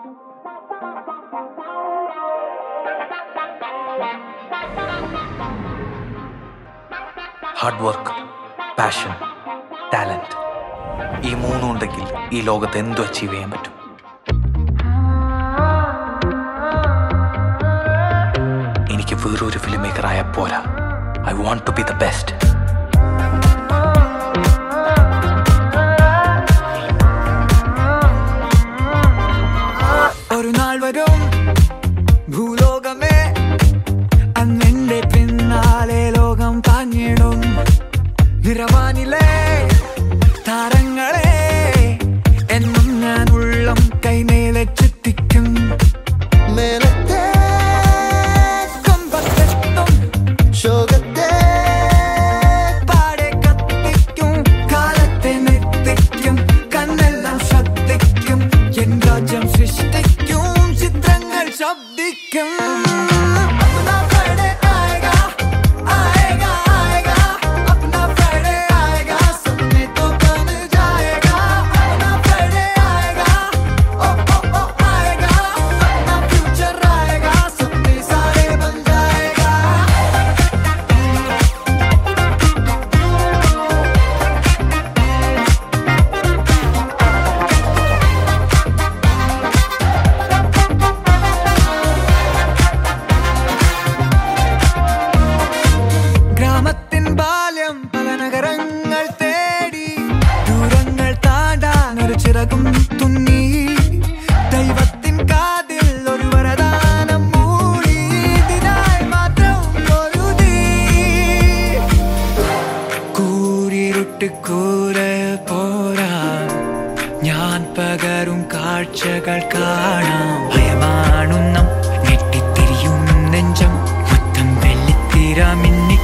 Hard work passion talent ഈ മൂന്നും ഉണ്ടെങ്കിൽ ഈ ലോകത്ത് എന്തും അച്ചീവ് ചെയ്യാൻ പറ്റും എനിക്ക് വേറൊരു ഫിലിം മേക്കർ ആയ പോരാ I want to be the best ഒരു നാൾ വരും ഭൂലോകമേ അന്നെന്റെ പിന്നാലെ ലോകം പാഞ്ഞിടും നിറവാനിലെ താരങ്ങളെ എന്നും ഞാൻ ഉള്ളം കൈമേലെ ചുറ്റിക്കും മേലത്തെ കമ്പത്തെത്തും ശോകത്തെ പാടെ കത്തിക്കും കാലത്തെ നിർത്തിക്കും കണ്ണെല്ലാം ശ്രദ്ധിക്കും എൻ രാജ്യം സൃഷ്ടിക്കും ചിത്രങ്ങൾ ശബ്ദിക്കും अपना Friday आएगा, आएगा, आएगा। अपना Friday आएगा, सपने तो बन जाएगा। अपना Friday आएगा, ओ, ओ, ओ, आएगा। अपना future आएगा, सपने सारे बन जाएगा ഗ്രാമത്തിൻ ബാല്യം പല നഗരങ്ങൾ തേടി ദൂരങ്ങൾ താണ്ടാൻ ഒരു ചിറകും തുന്നി ദൈവത്തിൻ കാതിൽ ഒരു വരദാനം മൂടി ഇതിനായി മാത്രം പൊരുതി കൂരിരുട്ട് കൂരൽ പോരാ ഞാൻ പകരും കാഴ്ചകൾ കാണാം ഭയമാണുന്നം ഞെട്ടിത്തിരിയും നെഞ്ചം മൊത്തം വെള്ളിത്തിര മിന്നി